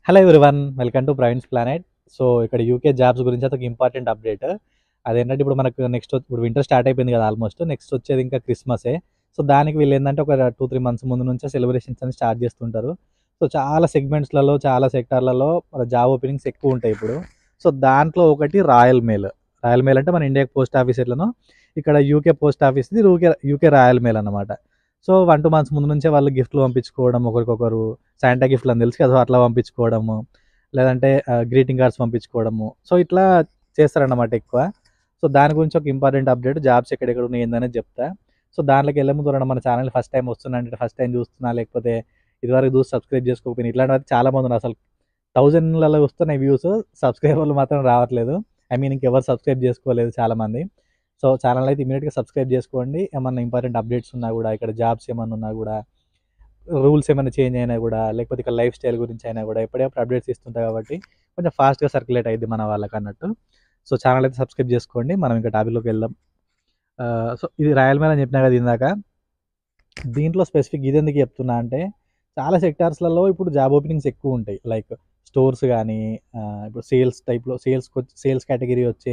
hello everyone welcome to Praveen's planet so ఇక్కడ U K jobs గురించి అయితే ఒక ఇంపార్టెంట్ అప్డేట్ అదేంటంటే ఇప్పుడు మనకు నెక్స్ట్ ఇప్పుడు వింటర్ స్టార్ట్ అయిపోయింది కదా ఆల్మోస్ట్ నెక్స్ట్ వచ్చేది ఇంకా క్రిస్మసే సో దానికి వీళ్ళు ఏంటంటే ఒక టూ త్రీ మంత్స్ ముందు నుంచే సెలబ్రేషన్స్ అని స్టార్ట్ చేస్తుంటారు సో చాలా సెగ్మెంట్స్లలో చాలా సెక్టార్లలో జాబ్ ఓపెనింగ్స్ ఎక్కువ ఉంటాయి ఇప్పుడు సో దాంట్లో ఒకటి రాయల్ మెయిల్ రాయల్ మెయిల్ అంటే మన ఇండియా పోస్ట్ ఆఫీస్ ఎట్లనో ఇక్కడ యూకే పోస్ట్ ఆఫీస్ది యూకే యూకే రాయల్ మెయిల్ అన్నమాట సో వన్ టూ మంత్స్ ముందు నుంచే వాళ్ళు గిఫ్ట్లు పంపించుకోవడం ఒకరికొకరు శాంటా గిఫ్ట్లు అని తెలుసు కదా అట్లా పంపించుకోవడము లేదంటే గ్రీటింగ్ కార్డ్స్ పంపించుకోవడము సో ఇట్లా చేస్తారన్నమాట ఎక్కువ సో దాని గురించి ఒక ఇంపార్టెంట్ అప్డేట్ జాబ్స్ ఎక్కడెక్కడ ఉన్నాయి ఏందనేది చెప్తా సో దాంట్లోకి వెళ్ళే ముందు ఎవరైనా మన ఛానల్ ఫస్ట్ టైం వస్తున్నా అంటే ఫస్ట్ టైం చూస్తున్నా లేకపోతే ఇదివరకు చూసి సబ్స్క్రైబ్ చేసుకోకపోయినా ఇట్లాంటివి చాలా మంది ఉన్నారు అసలు థౌజండ్లలో వస్తున్నాయి వ్యూస్ సబ్స్క్రైబర్లు మాత్రం రావట్లేదు ఐ మీన్ ఇంకెవరు సబ్స్క్రైబ్ చేసుకోలేదు చాలా మంది సో ఛానల్ అయితే ఇమీడియట్గా సబ్స్క్రైబ్ చేసుకోండి ఏమన్నా ఇంపార్టెంట్ అప్డేట్స్ ఉన్నా కూడా ఇక్కడ జాబ్స్ ఏమన్నా ఉన్నా కూడా రూల్స్ ఏమైనా చేంజ్ అయినా కూడా లేకపోతే ఇక్కడ లైఫ్ స్టైల్ గురించి అయినా కూడా ఎప్పుడెప్పుడు అప్డేట్స్ ఇస్తుంటాయి కాబట్టి కొంచెం ఫాస్ట్గా సర్క్యులేట్ అయ్యింది మన వాళ్ళకి అన్నట్టు సో ఛానల్ అయితే సబ్స్క్రైబ్ చేసుకోండి మనం ఇంకా టాపిక్లోకి వెళ్దాం సో ఇది రాయల్ మేల్ అని చెప్పినా కదా ఇందాక దీంట్లో స్పెసిఫిక్ ఇది ఎందుకు చెప్తున్నా అంటే చాలా సెక్టార్స్లలో ఇప్పుడు జాబ్ ఓపెనింగ్స్ ఎక్కువ ఉంటాయి లైక్ స్టోర్స్ కానీ ఇప్పుడు సేల్స్ టైప్లో సేల్స్ సేల్స్ కేటగిరీ వచ్చే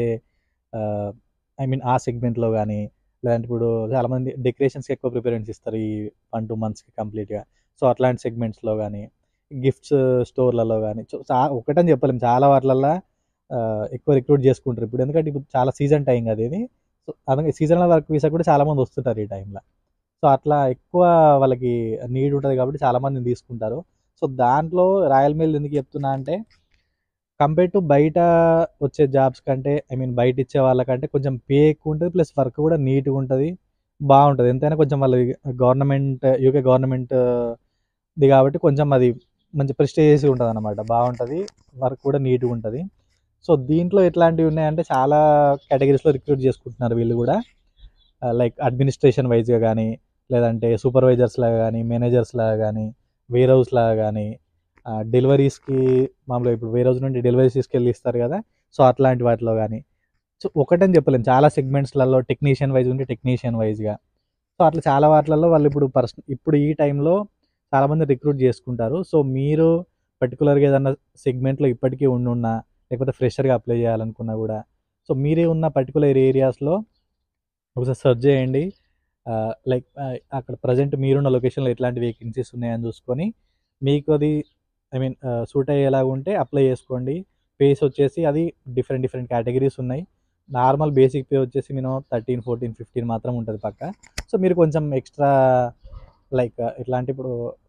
ఐ మీన్ ఆ సెగ్మెంట్లో కానీ లేదంటే ఇప్పుడు చాలామంది డెకరేషన్స్కి ఎక్కువ ప్రిఫరెన్స్ ఇస్తారు ఈ వన్ టూ మంత్స్కి కంప్లీట్గా సో అట్లాంటి సెగ్మెంట్స్లో కానీ గిఫ్ట్స్ స్టోర్లలో కానీ ఒకటని చెప్పలేము చాలా వాటిలల్లో ఎక్కువ రిక్రూట్ చేసుకుంటారు ఇప్పుడు ఎందుకంటే ఇప్పుడు చాలా సీజన్ టైం కదా ఇది సో అందుకే సీజనల్ వర్క్ వీసా కూడా చాలామంది వస్తుంటారు ఈ టైంలో సో అట్లా ఎక్కువ వాళ్ళకి నీడ్ ఉంటుంది కాబట్టి చాలామంది తీసుకుంటారు సో దాంట్లో రాయల్ మెయిల్ ఎందుకు చెప్తున్నా అంటే కంపేర్ టు బయట వచ్చే జాబ్స్ కంటే ఐ మీన్ బయట ఇచ్చే వాళ్ళకంటే కొంచెం పే ఎక్కువ ఉంటుంది ప్లస్ వర్క్ కూడా నీట్గా ఉంటుంది బాగుంటుంది ఎంతైనా కొంచెం వాళ్ళది గవర్నమెంట్ యూకే గవర్నమెంట్ది కాబట్టి కొంచెం అది మంచి ప్రెస్టేజ్ ఉంటుంది అనమాట బాగుంటుంది వర్క్ కూడా నీట్గా ఉంటుంది సో దీంట్లో ఎట్లాంటివి ఉన్నాయంటే చాలా కేటగిరీస్లో రిక్రూట్ చేసుకుంటున్నారు వీళ్ళు కూడా లైక్ అడ్మినిస్ట్రేషన్ వైజ్గా కానీ లేదంటే సూపర్వైజర్స్ లాగా కానీ మేనేజర్స్ లాగా కానీ వేర్ హౌస్ లాగా కానీ డెలివరీస్కి మామూలుగా ఇప్పుడు వేరే రోజు నుండి డెలివరీస్ తీసుకెళ్ళి ఇస్తారు కదా సో అట్లాంటి వాటిలో కానీ సో ఒకటని చెప్పలేము చాలా సెగ్మెంట్స్లలో టెక్నీషియన్ వైజ్ ఉంటే టెక్నీషియన్ వైజ్గా సో అట్లా చాలా వాటిలలో వాళ్ళు ఇప్పుడు పర్సన్ ఇప్పుడు ఈ టైంలో చాలామంది రిక్రూట్ చేసుకుంటారు సో మీరు పర్టికులర్గా ఏదన్నా సెగ్మెంట్లో ఇప్పటికీ ఉండున్నా లేకపోతే ఫ్రెషర్గా అప్లై చేయాలనుకున్నా కూడా సో మీరే ఉన్న పర్టికులర్ ఏరియాస్లో ఒకసారి సెర్చ్ చేయండి లైక్ అక్కడ ప్రజెంట్ మీరున్న లొకేషన్లో ఎట్లాంటి వేకెన్సీస్ ఉన్నాయని చూసుకొని మీకు అది ఐ మీన్ సూట్ అయ్యేలాగా ఉంటే అప్లై చేసుకోండి పేస్ వచ్చేసి అది డిఫరెంట్ డిఫరెంట్ కేటగిరీస్ ఉన్నాయి నార్మల్ బేసిక్ పే వచ్చేసి మినిమం థర్టీన్ ఫోర్టీన్ ఫిఫ్టీన్ మాత్రం ఉంటుంది పక్క సో మీరు కొంచెం ఎక్స్ట్రా లైక్ ఇట్లాంటి ఇప్పుడు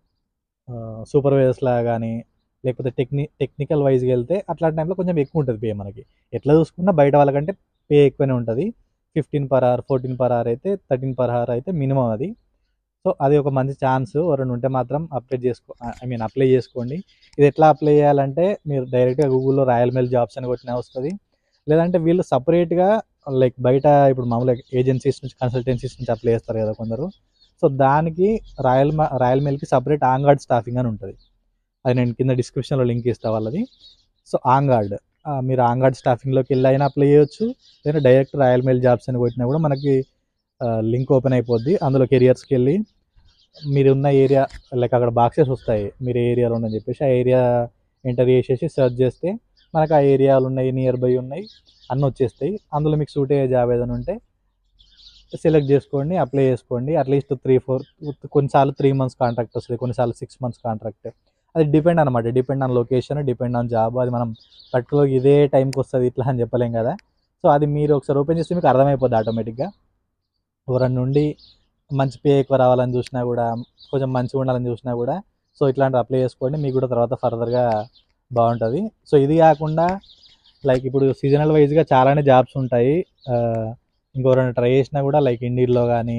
సూపర్వైజర్స్ లాగా కానీ లేకపోతే టెక్ని టెక్నికల్ వైజ్గా వెళ్తే అట్లాంటి టైంలో కొంచెం ఎక్కువ ఉంటుంది పే మనకి ఎట్లా చూసుకున్నా బయట వాళ్ళకంటే పే ఎక్కువనే ఉంటుంది fifteen per hour fourteen per hour అయితే థర్టీన్ పర్ అవర్ అయితే మినిమం అది సో అది ఒక మంచి ఛాన్స్ ఎవరైనా ఉంటే మాత్రం అప్లై చేసుకో ఐ మీన్ అప్లై చేసుకోండి ఇది ఎట్లా అప్లై చేయాలంటే మీరు డైరెక్ట్గా గూగుల్లో రాయల్ మెయిల్ జాబ్స్ అని కొట్టిన వస్తుంది లేదంటే వీళ్ళు సపరేట్గా లైక్ బయట ఇప్పుడు మామూలుగా ఏజెన్సీస్ నుంచి కన్సల్టెన్సీస్ నుంచి అప్లై చేస్తారు కదా కొందరు సో దానికి రాయల్ రాయల్ మెయిల్కి సపరేట్ ఆంగార్డ్ స్టాఫింగ్ అని ఉంటుంది అది నేను కింద డిస్క్రిప్షన్లో లింక్ ఇస్తా వాళ్ళది సో ఆంగార్డ్ మీరు ఆంగార్డ్ స్టాఫింగ్లోకి వెళ్ళి అయినా అప్లై చేయొచ్చు లేదా డైరెక్ట్ రాయల్ మెయిల్ జాబ్స్ అని కొట్టినా కూడా మనకి లింక్ ఓపెన్ అయిపోద్ది అందులో కెరియర్స్కి వెళ్ళి మీరు ఉన్న ఏరియా లైక్ అక్కడ బాక్సెస్ వస్తాయి మీరు ఏ ఏరియాలో ఉందని చెప్పేసి ఆ ఏరియా ఎంటర్ చేసేసి సెర్చ్ చేస్తే మనకు ఆ ఏరియాలు ఉన్నాయి నియర్ బై ఉన్నాయి అన్నీ వచ్చేస్తాయి అందులో మీకు సూట్ అయ్యే జాబ్ ఏదైనా ఉంటే సెలెక్ట్ చేసుకోండి అప్లై చేసుకోండి అట్లీస్ట్ త్రీ ఫోర్ కొన్నిసార్లు త్రీ మంత్స్ కాంట్రాక్ట్ వస్తుంది కొన్నిసార్లు సిక్స్ మంత్స్ కాంట్రాక్ట్ అది డిపెండ్ అనమాట depend on location depend on job అది మనం పర్టికులర్ ఇదే టైంకి వస్తుంది ఇట్లా అని చెప్పలేం కదా సో అది మీరు ఒకసారి ఓపెన్ చేస్తే మీకు అర్థమైపోద్ది ఆటోమేటిక్గా ఎవరన్నా నుండి మంచి పే ఎక్కువ రావాలని చూసినా కూడా కొంచెం మంచిగా ఉండాలని చూసినా కూడా సో ఇట్లాంటి అప్లై చేసుకోండి మీకు కూడా తర్వాత ఫర్దర్గా బాగుంటుంది సో ఇది కాకుండా లైక్ ఇప్పుడు సీజనల్ వైజ్గా చాలానే జాబ్స్ ఉంటాయి ఇంకెవరైనా ట్రై చేసినా కూడా లైక్ ఇండీడ్లో కానీ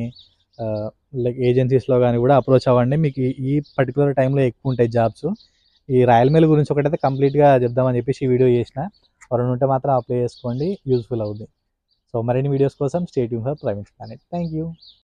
లైక్ ఏజెన్సీస్లో కానీ కూడా అప్రోచ్ అవ్వండి మీకు ఈ పర్టికులర్ టైంలో ఎక్కువ ఉంటాయి జాబ్స్ ఈ రాయల్ మెయిల్ గురించి ఒకటైతే కంప్లీట్గా చెప్దామని చెప్పేసి ఈ వీడియో చేసిన ఎవరైనా ఉంటే మాత్రం అప్లై చేసుకోండి యూస్ఫుల్ అవుద్ది సో మరిన్ని వీడియోస్ కోసం స్టేట్ యూన్ for private planet thank you